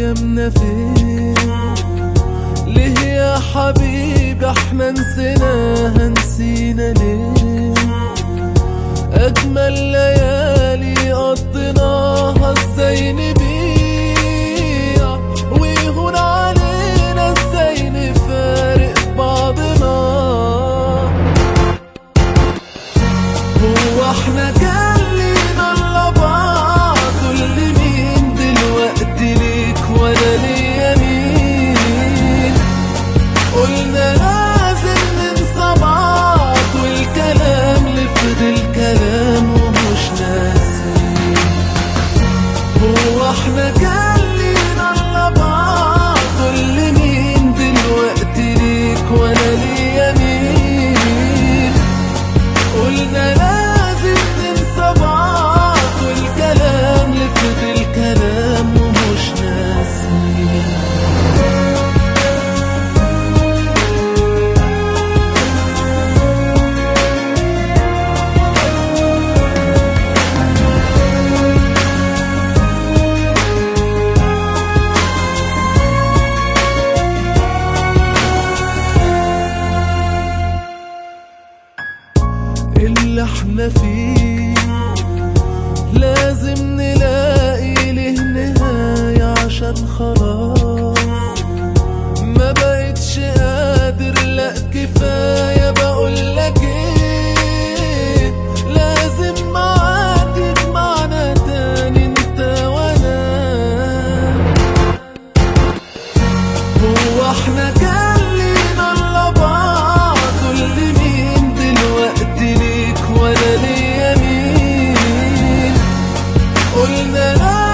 ايامنا فين ليه يا حبيبي احنا نسيناها نسينا ليه اجمل ليالي قضيناها ازاي نبيع ويهون علينا ازاي نفارق بعضنا هو احنا كان لينا الا بعض واللي مين دلوقتي ليك ولا ليا مين قلنا لازم ننسى بعض والكلام لفظ الكلام ومش ناسي هو احنا كان لينا الا بعض واللي مين دلوقتي ليك ولا ليا مين قلنا لازم ننسى بعض والكلام لفظ الكلام ومش ناسي اللي احنا فيه لازم نلاقي له نهاية عشان خلاص ما بقتش قادر لا كفاية بقولك ايه لازم معاك يجمعنا تاني انت وانا هو احنا كان لينا الا بعض واللي مين دلوقتي ليك ولا ليا مين قلنا لا